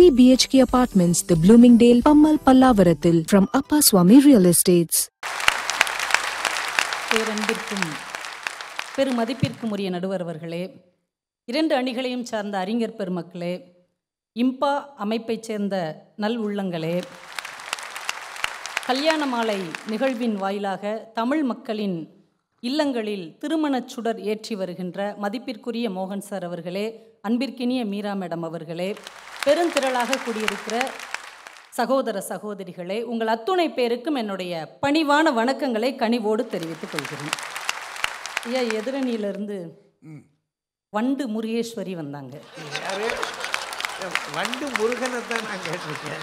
3 BHK apartments, the Bloomingdale, Pammal Pallavarathil from Appa Swami Real Estates. பேரன்பிற்கும் பெருமதிப்பிற்கும் உரிய நடுவர் அவர்களே இரண்டு அணிகளையும் சார்ந்த அறிஞர் பெருமக்களே இம்பா அமைப்பைச் சேர்ந்த நல் உள்ளங்களே கல்யாண மாலை நிகழ்வின் வாயிலாக தமிழ் மக்களின் இல்லங்களில் திருமணச் சுடர் ஏற்றி வருகின்ற மதிப்பிற்குரிய மோகன் சார் அவர்களே அன்பிற்கினிய மீரா மேடம் அவர்களே பெருந்திரளாக கூடியிருக்கிற சகோதர சகோதரிகளே உங்கள் அத்துணை பேருக்கும் என்னுடைய பணிவான வணக்கங்களை கனிவோடு தெரிவித்துக் கொள்கிறேன் ஐயா எதிரணியிலிருந்து வண்டு முருகேஸ்வரி வந்தாங்க யாரு வண்டு முருகனை தான் நான் கேட்டிருக்கேன்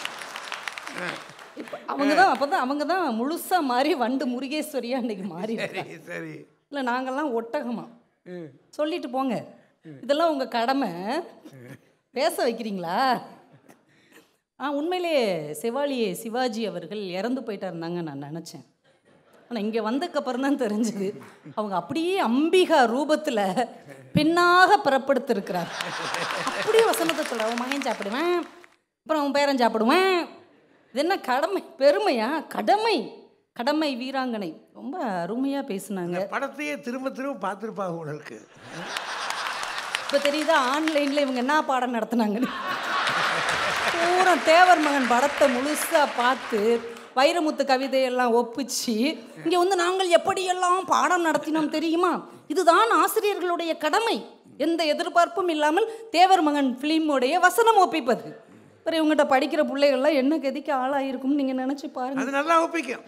இப்போ அவங்க தான் அப்போ தான் அவங்க தான் முழுசாக மாறி வண்டு முருகேஸ்வரியா இன்னைக்கு மாறி சரி சரி இல்லை நாங்கள்லாம் ஒட்டகமா ம். சொல்லிட்டு போங்க இதெல்லாம் உங்கள் கடமை பேச வைக்கிறீங்களா ஆ உண்மையிலே செவாலியே சிவாஜி அவர்கள் இறந்து போயிட்டாருந்தாங்க நான் நினச்சேன் ஆனால் இங்கே வந்ததுக்கப்புறம் தான் தெரிஞ்சுது அவங்க அப்படியே அம்பிகா ரூபத்தில் பெண்ணாக பிறப்படுத்திருக்கிறார் அப்படியே வசனத்தை சொல்ற அவன் மகன் சாப்பிடுவேன் அப்புறம் அவன் பேரன் சாப்பிடுவேன் இது என்ன கடமை பெருமையா கடமை கடமை வீராங்கனை ரொம்ப அருமையாக பேசுனாங்க இந்த படத்தையே திரும்ப திரும்ப பார்த்துருப்பாங்க உங்களுக்கு இப்போ தெரியுதா ஆன்லைனில் இவங்க என்ன பாடம் நடத்துனாங்கன்னு பூரா தேவர் மகன் படத்தை முழுசாக பார்த்து வைரமுத்து கவிதையெல்லாம் ஒப்பிச்சு இங்கே வந்து நாங்கள் எப்படியெல்லாம் பாடம் நடத்தினோம் தெரியுமா இதுதான் ஆசிரியர்களுடைய கடமை எந்த எதிர்பார்ப்பும் இல்லாமல் தேவர் மகன் ஃபிலிமுடைய வசனம் ஒப்பிப்பது அப்புறம் இவங்ககிட்ட படிக்கிற பிள்ளைகள்லாம் என்ன கதிக்கு ஆளாயிருக்கும்னு நீங்கள் நினச்சி பாருங்க அது நல்லா ஒப்பிக்கும்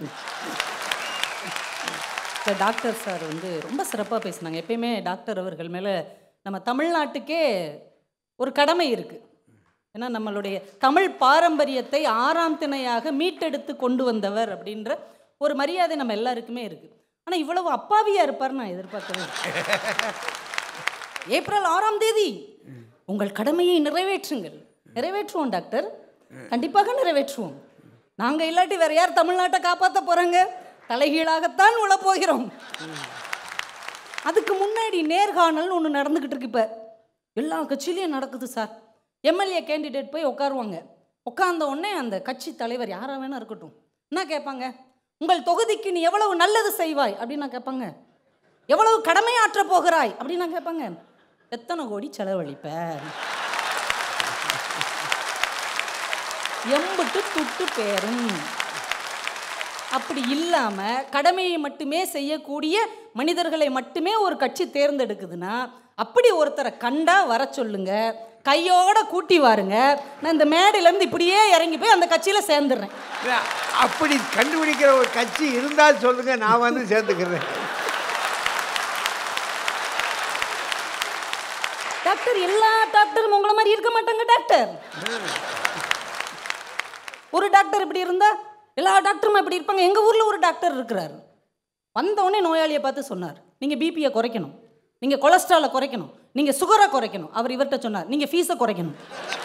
இப்போ டாக்டர் சார் வந்து ரொம்ப சிறப்பாக பேசுனாங்க எப்பயுமே டாக்டர் அவர்கள் மேலே நம்ம தமிழ்நாட்டுக்கே ஒரு கடமை இருக்குது ஏன்னா நம்மளுடைய தமிழ் பாரம்பரியத்தை ஆறாம் திணையாக மீட்டெடுத்து கொண்டு வந்தவர் அப்படின்ற ஒரு மரியாதை நம்ம எல்லாருக்குமே இருக்குது ஆனால் இவ்வளவு அப்பாவியாக இருப்பார் நான் எதிர்பார்க்கவே இல்லை. ஏப்ரல் ஆறாம் தேதி உங்கள் கடமையை நிறைவேற்றுங்கள் நிறைவேற்றுவோம் டாக்டர் கண்டிப்பாக நிறைவேற்றுவோம் நாங்கள் இல்லாட்டி வேற யார் தமிழ்நாட்டை காப்பாற்ற போகிறாங்க தலைகீழாகத்தான் உழப் போகிறோம் அதுக்கு முன்னாடி நேர்காணல்னு ஒன்று நடந்துக்கிட்டு இருக்கு இப்போ எல்லா கட்சியிலையும் நடக்குது சார் எம்எல்ஏ கேண்டிடேட் போய் உட்காருவாங்க உட்கார்ந்த உடனே அந்த கட்சி தலைவர் யாராக வேணா இருக்கட்டும் என்ன கேட்பாங்க உங்கள் தொகுதிக்கு நீ எவ்வளவு நல்லது செய்வாய் அப்படின்னு நான் கேட்பாங்க எவ்வளவு கடமையாற்ற போகிறாய் அப்படின்னு நான் கேட்பாங்க எத்தனை கோடி செலவழிப்ப எம்புட்டு துட்டு பேரும் அப்படி இல்லாம கடமையை மட்டுமே செய்யக்கூடிய மனிதர்களை மட்டுமே ஒரு கட்சி தேர்ந்தெடுக்குதுன்னா அப்படி ஒருத்தரை கண்டா வர சொல்லுங்க கையோட கூட்டி வாருங்க நான் இந்த மேடையில இருந்து இப்படியே இறங்கி போய் அந்த கட்சியில சேர்ந்துடுறேன் இல்ல, அப்படி கண்டுபிடிக்கிற ஒரு கட்சி இருந்தால் சொல்லுங்க நான் வந்து சேர்ந்துக்கிறேன் டாக்டர் எல்லா டாக்டரும் உங்களை மாதிரி இருக்க மாட்டாங்க டாக்டர் ஒரு டாக்டர் இப்படி இருந்தா எல்லா டாக்டரும் இப்படி இருப்பாங்க எங்க ஊர்ல ஒரு டாக்டர் இருக்கிறார் வந்த உடனே நோயாளியை பார்த்து சொன்னார் நீங்க பிபியை குறைக்கணும் நீங்க கொலஸ்ட்ராலை குறைக்கணும் நீங்க சுகரை குறைக்கணும் அவர் இவர்கிட்ட சொன்னார் நீங்க ஃபீஸை குறைக்கணும்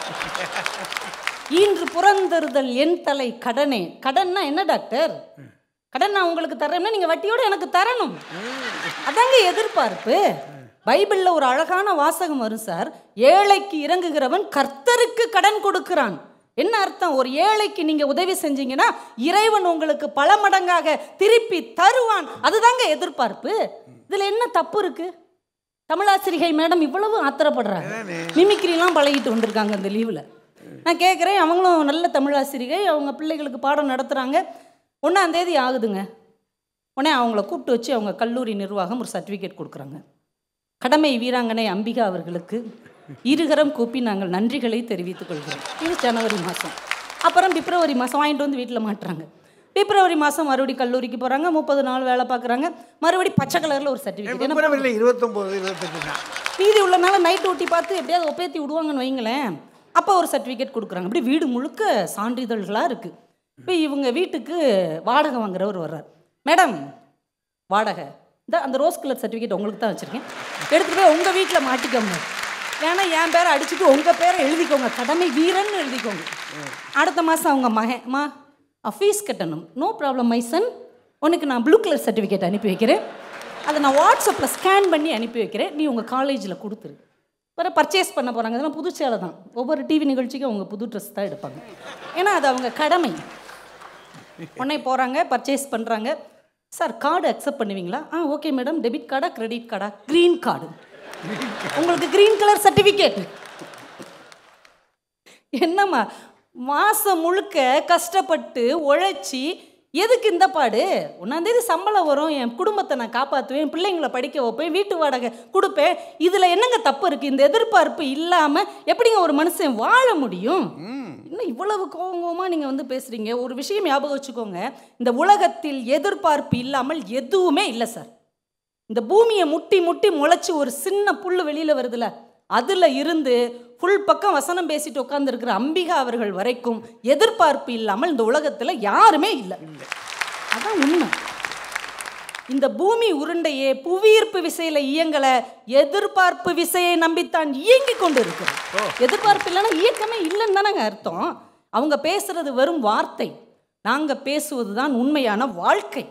ஈன்று புறந்தருதல் என் தலை கடனே கடன்னா என்ன டாக்டர் கடன் நான் உங்களுக்கு தரேன்னா நீங்க வட்டியோட எனக்கு தரணும் அதாங்க எதிர்பார்ப்பு பைபிள்ல ஒரு அழகான வாசகம் வரும் சார் ஏழைக்கு இறங்குகிறவன் கர்த்தருக்கு கடன் கொடுக்கிறான் என்ன அர்த்தம் ஒரு ஏழைக்கு நீங்க உதவி செஞ்சீங்கன்னா இறைவன் உங்களுக்கு பல மடங்காக திருப்பி தருவான் அதுதாங்க எதிர்பார்ப்பு இதுல என்ன தப்பு இருக்கு தமிழாசிரிகை மேடம் இவ்வளவு ஆத்திரப்படுறாங்க மிமிக்ரிலாம் பழகிட்டு வந்திருக்காங்க இந்த லீவில் நான் கேட்குறேன் அவங்களும் நல்ல தமிழாசிரிகை அவங்க பிள்ளைகளுக்கு பாடம் நடத்துகிறாங்க ஒன்றாம் தேதி ஆகுதுங்க உடனே அவங்கள கூப்பிட்டு வச்சு அவங்க கல்லூரி நிர்வாகம் ஒரு சர்டிஃபிகேட் கொடுக்குறாங்க கடமை வீராங்கனை அம்பிகா அவர்களுக்கு இருகரம் கூப்பி நாங்கள் நன்றிகளை தெரிவித்துக் கொள்கிறோம் இது ஜனவரி மாதம் அப்புறம் பிப்ரவரி மாதம் வாங்கிட்டு வந்து வீட்டில் மாட்டுறாங்க பிப்ரவரி மாதம் மறுபடி கல்லூரிக்கு போகிறாங்க முப்பது நாள் வேலை பார்க்குறாங்க மறுபடி பச்சை கலரில் ஒரு சர்டிஃபிகேட் என்ன பிப்ரவரியில் இருபத்தொம்போது இருபத்தஞ்சு தான் மீதி உள்ளனால நைட் ஒட்டி பார்த்து எப்படியாவது ஒப்பேத்தி விடுவாங்கன்னு வைங்களேன் அப்போ ஒரு சர்டிஃபிகேட் கொடுக்குறாங்க அப்படி வீடு முழுக்க சான்றிதழ்களாக இருக்குது இப்போ இவங்க வீட்டுக்கு வாடகை வாங்குறவர் வர்றார் மேடம் வாடகை இந்த அந்த ரோஸ் கலர் சர்டிஃபிகேட் உங்களுக்கு தான் வச்சுருக்கேன் எடுத்துகிட்டு போய் உங்கள் வீட்டில் மாட்டிக்கோங்க வேணா என் பேரை அடிச்சுட்டு உங்கள் பேரை எழுதிக்கோங்க கடமை வீரன் எழுதிக்கோங்க அடுத்த மாதம் அவங்க மகன் மா ஃபீஸ் கட்டணும் நோ ப்ராப்ளம் மைசன் உனக்கு நான் ப்ளூ கலர் சர்டிஃபிகேட் அனுப்பி வைக்கிறேன் அதை நான் வாட்ஸ்அப்பில் ஸ்கேன் பண்ணி அனுப்பி வைக்கிறேன் நீ உங்கள் காலேஜில் கொடுத்துரு வேறு பர்ச்சேஸ் பண்ண போகிறாங்க இதெல்லாம் புது சேலை தான் ஒவ்வொரு டிவி நிகழ்ச்சிக்கும் அவங்க புது ட்ரெஸ் தான் எடுப்பாங்க ஏன்னா அது அவங்க கடமை உடனே போகிறாங்க பர்ச்சேஸ் பண்ணுறாங்க சார் கார்டு அக்செப்ட் பண்ணுவீங்களா ஆ ஓகே மேடம் டெபிட் கார்டா கிரெடிட் கார்டா க்ரீன் கார்டு உங்களுக்கு க்ரீன் கலர் சர்டிஃபிகேட் என்னம்மா மாதம் முழுக்க கஷ்டப்பட்டு உழைச்சி எதுக்கு இந்த பாடு ஒன்றாந்தேதி சம்பளம் வரும் என் குடும்பத்தை நான் காப்பாற்றுவேன் பிள்ளைங்களை படிக்க வைப்பேன் வீட்டு வாடகை கொடுப்பேன் இதில் என்னங்க தப்பு இருக்குது இந்த எதிர்பார்ப்பு இல்லாமல் எப்படிங்க ஒரு மனுஷன் வாழ முடியும் இன்னும் இவ்வளவு கோவங்கோமாக நீங்கள் வந்து பேசுகிறீங்க ஒரு விஷயம் ஞாபகம் வச்சுக்கோங்க இந்த உலகத்தில் எதிர்பார்ப்பு இல்லாமல் எதுவுமே இல்லை சார் இந்த பூமியை முட்டி முட்டி முளைச்சி ஒரு சின்ன புல் வெளியில் வருதுல அதில் இருந்து ஃபுல் பக்கம் வசனம் பேசிட்டு உட்காந்துருக்கிற அம்பிகா அவர்கள் வரைக்கும் எதிர்பார்ப்பு இல்லாமல் இந்த உலகத்தில் யாருமே இல்லை அதான் உண்மை இந்த பூமி உருண்டையே புவியீர்ப்பு விசையில இயங்கல எதிர்பார்ப்பு விசையை நம்பித்தான் இயங்கிக் கொண்டு இருக்கிறது எதிர்பார்ப்பு இல்லைன்னா இயக்கமே இல்லைன்னு தானங்க அர்த்தம் அவங்க பேசுறது வெறும் வார்த்தை நாங்க பேசுவது தான் உண்மையான வாழ்க்கை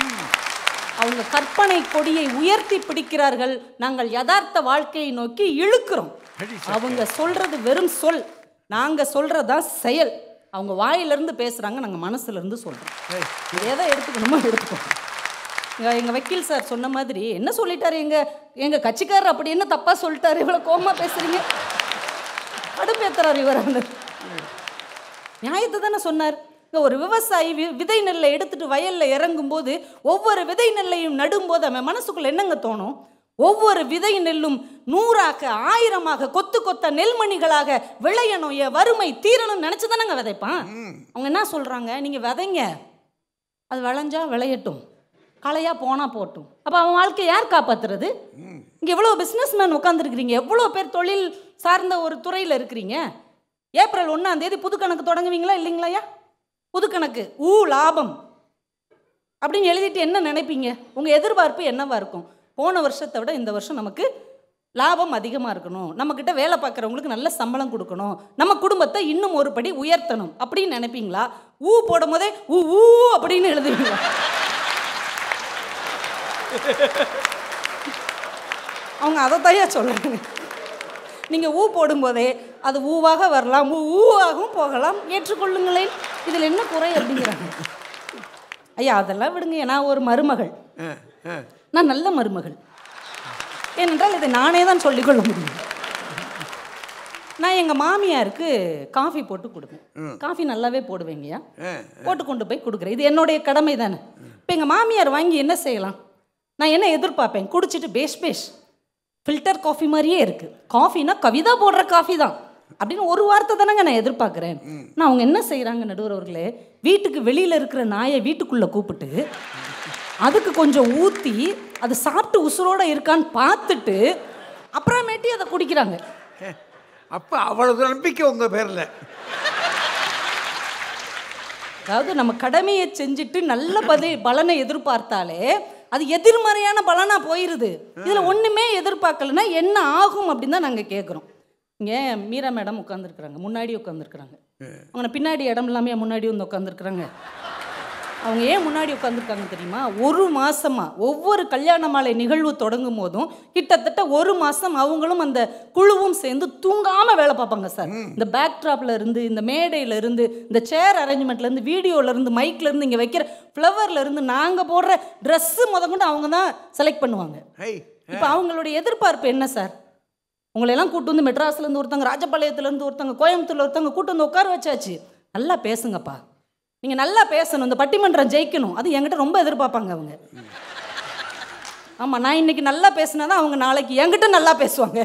அவங்க கற்பனை கொடியை உயர்த்தி பிடிக்கிறார்கள் நாங்கள் யதார்த்த வாழ்க்கையை நோக்கி இழுக்கிறோம் அவங்க சொல்றது வெறும் சொல் நாங்க சொல்றதுதான் செயல் அவங்க வாயிலிருந்து பேசுறாங்க நாங்க மனசுல இருந்து சொல்றோம் இது எதை எடுத்துக்கணுமோ எடுத்துக்கோங்க எங்க எங்க வக்கீல் சார் சொன்ன மாதிரி என்ன சொல்லிட்டாரு எங்க எங்க கட்சிக்காரர் அப்படி என்ன தப்பா சொல்லிட்டாரு இவ்வளவு கோமா பேசுறீங்க கடுப்பேத்துறாரு இவர் அந்த நியாயத்தை தானே சொன்னார் இங்க ஒரு விவசாயி வி- விதை நெல்லை எடுத்துட்டு வயல்ல இறங்கும்போது ஒவ்வொரு விதை நெல்லையும் நடும்போது அவன் மனசுக்குள்ள என்னங்க தோணும் ஒவ்வொரு விதை நெல்லும் நூறாக ஆயிரமாக கொத்து கொத்த நெல்மணிகளாக விளையணும் என் வறுமை தீரணும்னு நினைச்சு தானங்க விதைப்பான் அவங்க என்ன சொல்றாங்க நீங்க விதைங்க அது விளைஞ்சா விளையட்டும் களையா போனா போட்டும் அப்போ அவன் வாழ்க்கையை யார் காப்பாத்துறது இங்கே எவ்வளோ பிஸ்னஸ் மேன் உட்காந்துருக்கிறீங்க எவ்வளோ பேர் தொழில் சார்ந்த ஒரு துறையில் இருக்கிறீங்க ஏப்ரல் ஒன்றாம் தேதி புது கணக்கு தொடங்குவீங்களா இல்லைங்களாயா புது கணக்கு ஊ லாபம் அப்படின்னு எழுதிட்டு என்ன நினைப்பீங்க உங்கள் எதிர்பார்ப்பு என்னவா இருக்கும் போன வருஷத்தை விட இந்த வருஷம் நமக்கு லாபம் அதிகமாக இருக்கணும் நம்மக்கிட்ட வேலை பார்க்குறவங்களுக்கு நல்ல சம்பளம் கொடுக்கணும் நம்ம குடும்பத்தை இன்னும் ஒரு படி உயர்த்தணும் அப்படின்னு நினைப்பீங்களா ஊ போடும் போதே ஊ ஊ அப்படின்னு எழுதுவீங்களா அவங்க அதை தயா சொல்லுங்க நீங்கள் ஊ போடும்போதே அது ஊவாக வரலாம் ஊ ஊவாகவும் போகலாம் ஏற்றுக்கொள்ளுங்களேன் இதில் என்ன குறை அப்படிங்கிறாங்க ஐயா அதெல்லாம் விடுங்க நான் ஒரு மருமகள் ஆ, ஆ. நான் நல்ல மருமகள் ஏனென்றால் இதை நானே தான் சொல்லிக்கொள்ள முடியும் நான் எங்கள் மாமியாருக்கு காஃபி போட்டு கொடுப்பேன் காஃபி நல்லாவே போடுவேங்கய்யா ஆ. போட்டு கொண்டு போய் கொடுக்குறேன் இது என்னுடைய கடமை தானே இப்போ எங்கள் மாமியார் வாங்கி என்ன செய்யலாம் நான் என்ன எதிர்பார்ப்பேன் குடிச்சிட்டு பேஷ் பேஷ் ஃபில்டர் காஃபி மாதிரியே இருக்குது காஃபினா கவிதா போடுற காஃபி தான் அப்படின்னு ஒரு வார்த்தை தானங்க நான் எதிர்பார்க்குறேன் நான் அவங்க என்ன செய்கிறாங்க நடுவர் அவர்களே வீட்டுக்கு வெளியில் இருக்கிற நாயை வீட்டுக்குள்ளே கூப்பிட்டு அதுக்கு கொஞ்சம் ஊற்றி அது சாப்பிட்டு உசுரோட இருக்கான்னு பார்த்துட்டு அப்புறமேட்டி அதை குடிக்கிறாங்க அப்போ அவ்வளவு நம்பிக்கை உங்கள் பேரில் அதாவது நம்ம கடமையை செஞ்சுட்டு நல்ல பதி பலனை எதிர்பார்த்தாலே அது எதிர்மறையான பலனா போயிருது இதுல ஒண்ணுமே எதிர்பார்க்கலன்னா என்ன ஆகும் அப்படின்னு தான் நாங்க கேட்குறோம் இங்கே மீரா மேடம் உட்காந்துருக்குறாங்க முன்னாடி உட்காந்துருக்குறாங்க அவங்க பின்னாடி இடம் இல்லாமல் முன்னாடி வந்து உட்காந்துருக்குறாங்க அவங்க ஏன் முன்னாடி உட்காந்துருக்காங்க தெரியுமா ஒரு மாசமா ஒவ்வொரு கல்யாண மாலை நிகழ்வு தொடங்கும் போதும் கிட்டத்தட்ட ஒரு மாசம் அவங்களும் அந்த குழுவும் சேர்ந்து தூங்காம வேலை பார்ப்பாங்க சார் இந்த பேக்ட்ராப்ல இருந்து இந்த மேடையில இருந்து இந்த சேர் அரேஞ்ச்மெண்ட்ல இருந்து வீடியோல இருந்து மைக்ல இருந்து இங்க வைக்கிற ஃப்ளவர்ல இருந்து நாங்க போடுற Dress முதற்கொண்டு அவங்க தான் செலக்ட் பண்ணுவாங்க ஐ இப்போ அவங்களுடைய எதிர்பார்ப்பு என்ன சார் உங்களை எல்லாம் கூட்டு வந்து மெட்ராஸ்ல இருந்து ஒருத்தங்க ராஜபாளையத்துல இருந்து ஒருத்தங்க கோயம்புத்தூர்ல ஒருத்தங்க கூட்டு வந்து உட்கார வச்சாச்சு நல்லா பேசுங்கப்பா நீங்க நல்லா பேசணும் இந்த பட்டிமன்றம் ஜெயிக்கணும் அது என்கிட்ட ரொம்ப எதிர்பார்ப்பாங்க அவங்க ஆமா நான் இன்னைக்கு நல்லா பேசினா தான் அவங்க நாளைக்கு என்கிட்ட நல்லா பேசுவாங்க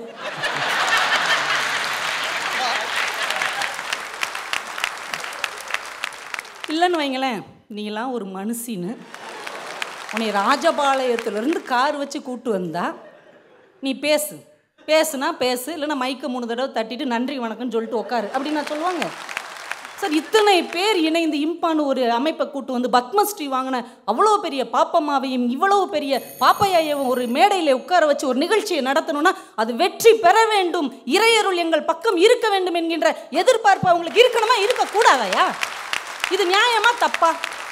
இல்லைன்னு வைங்களேன் நீங்களாம் ஒரு மனுஷின்னு உன்னை ராஜபாளையத்திலிருந்து கார் வச்சு கூட்டு வந்தா நீ பேசு பேசுனா பேசு இல்லைன்னா மைக்க மூணு தடவை தட்டிட்டு நன்றி வணக்கம்னு சொல்லிட்டு உட்காரு அப்படின்னு நான் சொல்லுவாங்க சார் இத்தனை பேர் இணைந்து இம்பான்னு ஒரு அமைப்பை கூட்டு வந்து பத்மஸ்ரீ வாங்கின அவ்வளோ பெரிய பாப்பம்மாவையும் இவ்வளவு பெரிய பாப்பையாயவும் ஒரு மேடையில் உட்கார வச்சு ஒரு நிகழ்ச்சியை நடத்தணும்னா அது வெற்றி பெற வேண்டும் இறையருள் எங்கள் பக்கம் இருக்க வேண்டும் என்கின்ற எதிர்பார்ப்பு அவங்களுக்கு இருக்கணுமா இருக்கக்கூடாதாயா இது நியாயமா தப்பா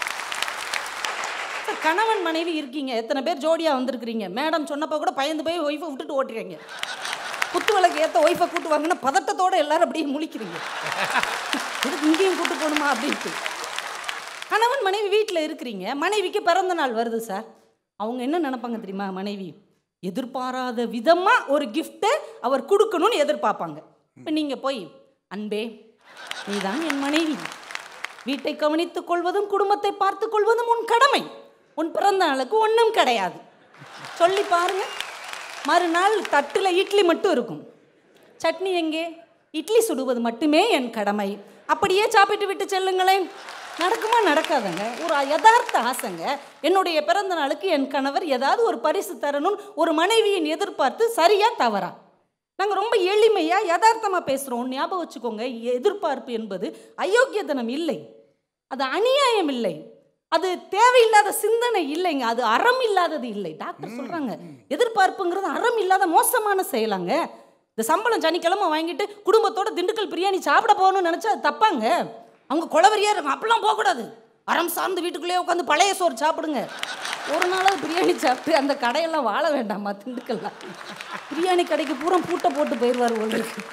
சார் கணவன் மனைவி இருக்கீங்க எத்தனை பேர் ஜோடியாக வந்திருக்கிறீங்க மேடம் சொன்னப்போ கூட பயந்து போய் ஒய்ஃபை விட்டுட்டு ஓட்டுறீங்க குத்து விளக்கு ஏற்ற ஒய்ஃபை கூட்டு வாங்கன்னா பதட்டத்தோட எல்லாரும் அப்படியே முழிக்கிறீங்க இதுக்கு இங்கேயும் கூட்டு போகணுமா அப்படின்ட்டு கணவன் மனைவி வீட்டில் இருக்கிறீங்க மனைவிக்கு பிறந்த நாள் வருது சார் அவங்க என்ன நினைப்பாங்க தெரியுமா மனைவி எதிர்பாராத விதமாக ஒரு கிஃப்ட்டை அவர் கொடுக்கணும்னு எதிர்பார்ப்பாங்க இப்போ நீங்கள் போய் அன்பே நீதான் என் மனைவி வீட்டை கவனித்துக் கொள்வதும் குடும்பத்தை பார்த்துக் கொள்வதும் உன் கடமை உன் பிறந்த நாளுக்கு ஒன்றும் கிடையாது சொல்லி பாருங்க மறுநாள் தட்டில் இட்லி மட்டும் இருக்கும் சட்னி எங்கே இட்லி சுடுவது மட்டுமே என் கடமை அப்படியே சாப்பிட்டு விட்டு செல்லுங்களேன் நடக்குமா நடக்காதுங்க ஒரு யதார்த்த ஆசைங்க என்னுடைய பிறந்த நாளுக்கு என் கணவர் ஏதாவது ஒரு பரிசு தரணும்னு ஒரு மனைவியின் எதிர்பார்த்து சரியா தவறா நாங்கள் ரொம்ப எளிமையாக யதார்த்தமாக பேசுகிறோம் ஞாபகம் வச்சுக்கோங்க எதிர்பார்ப்பு என்பது அயோக்கியத்தனம் இல்லை அது அநியாயம் இல்லை அது தேவையில்லாத சிந்தனை இல்லைங்க அது அறம் இல்லாதது இல்லை டாக்டர் சொல்றாங்க எதிர்பார்ப்புங்கிறது அறம் இல்லாத மோசமான செயலாங்க இந்த சம்பளம் சனிக்கிழமை வாங்கிட்டு குடும்பத்தோட திண்டுக்கல் பிரியாணி சாப்பிட போகணும்னு நினைச்சா அது தப்பாங்க அவங்க குளவரியா இருக்கும் அப்படிலாம் போகக்கூடாது அறம் சார்ந்து வீட்டுக்குள்ளேயே உட்காந்து பழைய சோறு சாப்பிடுங்க ஒரு நாளாவது பிரியாணி சாப்பிட்டு அந்த கடையெல்லாம் வாழ வேண்டாமா திண்டுக்கல்லாம் பிரியாணி கடைக்கு பூரா பூட்டை போட்டு போயிடுவார் உங்களுக்கு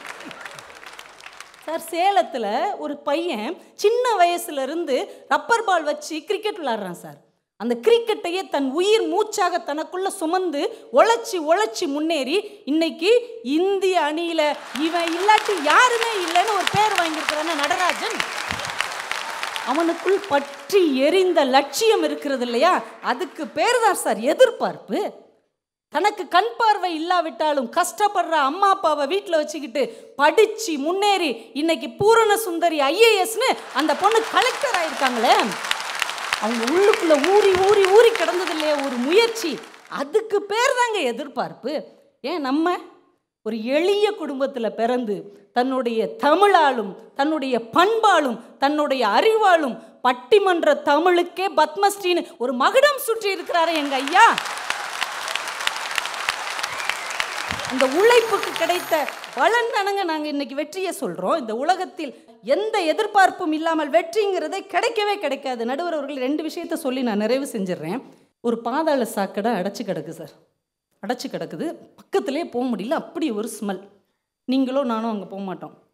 சார் சேலத்தில் ஒரு பையன் சின்ன வயசுல இருந்து ரப்பர் பால் வச்சு கிரிக்கெட் விளாட்றான் சார் அந்த கிரிக்கெட்டையே தன் உயிர் மூச்சாக தனக்குள்ள சுமந்து உழைச்சி உழைச்சி முன்னேறி இன்னைக்கு இந்திய அணியில இவன் இல்லாட்டி யாருமே இல்லைன்னு ஒரு பேர் வாங்கியிருக்கிறான நடராஜன் அவனுக்குள் பற்றி எரிந்த லட்சியம் இருக்கிறது இல்லையா அதுக்கு பேர் தான் சார் எதிர்பார்ப்பு தனக்கு கண் பார்வை இல்லாவிட்டாலும் கஷ்டப்படுற அம்மா அப்பாவை வீட்டில் வச்சுக்கிட்டு படிச்சு முன்னேறி இன்னைக்கு பூரண சுந்தரி ஐஏஎஸ்னு அந்த பொண்ணு கலெக்டர் ஆயிருக்காங்களே அவங்க உள்ளுக்குள்ள ஊறி ஊறி ஊறி கிடந்தது இல்லையா ஒரு முயற்சி அதுக்கு பேர் தாங்க எதிர்பார்ப்பு ஏன் நம்ம ஒரு எளிய குடும்பத்தில் பிறந்து தன்னுடைய தமிழாலும் தன்னுடைய பண்பாலும் தன்னுடைய அறிவாலும் பட்டிமன்ற தமிழுக்கே பத்மஸ்ரீன்னு ஒரு மகுடம் சுற்றி இருக்கிறாரு எங்க ஐயா அந்த உழைப்புக்கு கிடைத்த பலன் தானங்க நாங்கள் இன்னைக்கு வெற்றியை சொல்கிறோம் இந்த உலகத்தில் எந்த எதிர்பார்ப்பும் இல்லாமல் வெற்றிங்கிறதே கிடைக்கவே கிடைக்காது நடுவர் அவர்கள் ரெண்டு விஷயத்த சொல்லி நான் நிறைவு செஞ்சிடுறேன் ஒரு பாதாள சாக்கடை அடைச்சி கிடக்கு சார் அடைச்சி கிடக்குது பக்கத்துலேயே போக முடியல அப்படி ஒரு ஸ்மெல் நீங்களோ நானும் அங்கே போக மாட்டோம்